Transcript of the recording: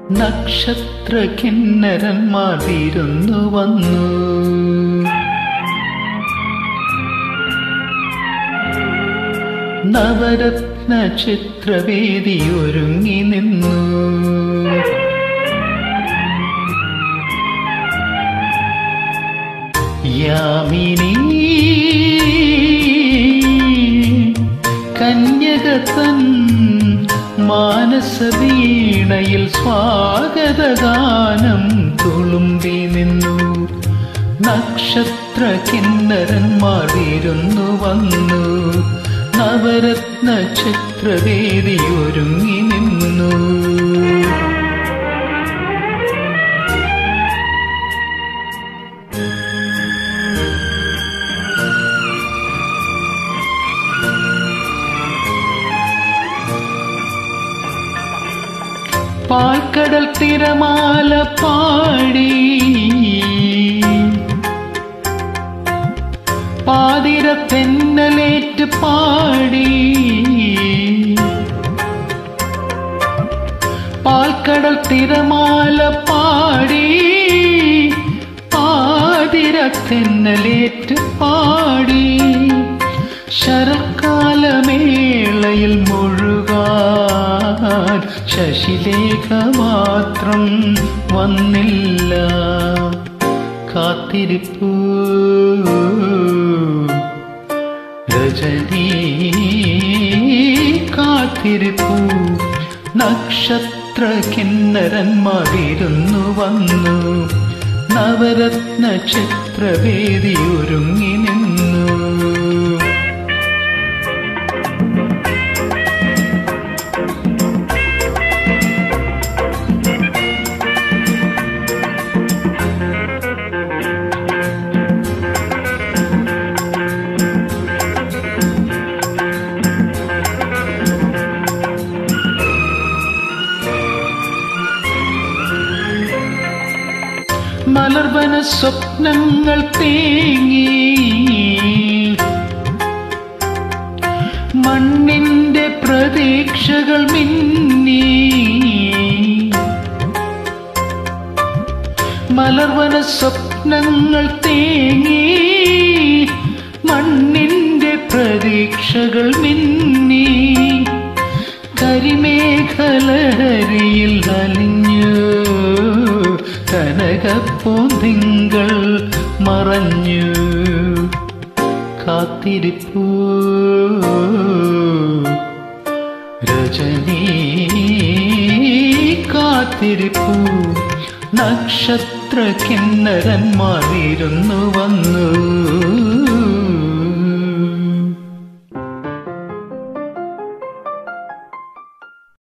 നക്ഷത്ര കിന്നരന്മാർ വിരുന്നു വന്നു നവരത്ന ചിത്രവേദി ഒരുങ്ങി നിന്നു യാമിനി കന്യകത്തൻ മാനസവീണയിൽ സ്വാഗതഗാനം തുളുമ്പി നിന്നു നക്ഷത്ര കിന്നരന്മാർ വിരുന്നു വന്നു നവരത്ന ചിത്രവേദി ഒരുങ്ങി നിന്നു പാൽക്കടൽ തിരമാല പാടി പാതിര തെന്നലേറ്റ് പാടി പാൽക്കടൽ തിരമാല പാടി പാതിര തെന്നലേറ്റ് പാടി ശരത്കാലമേളയിൽ മുഴുകാൻ ശശിലേഖ മാത്രം വന്നില്ല കാത്തിരിപ്പൂ രജനീ കാത്തിരിപ്പൂ നക്ഷത്ര കിന്നരന്മാരിരുന്നു വന്നു നവരത്ന ചിത്രവേദി ഒരുങ്ങി നിന്നു മലർവന സ്വപ്നങ്ങൾ തേങ്ങി മണ്ണിന്റെ പ്രതീക്ഷകൾ മിന്നി മലർവന സ്വപ്നങ്ങൾ തേങ്ങി മണ്ണിന്റെ പ്രതീക്ഷകൾ മിന്നി കരിമേഖലഹരിയിൽ അലിഞ്ഞു കനകപ്പൂന്തിങ്കൾ മറഞ്ഞു കാത്തിരിപ്പൂ രജനീ കാത്തിരിപ്പൂ നക്ഷത്ര കിന്നരന്മാരിരുന്നു വന്നു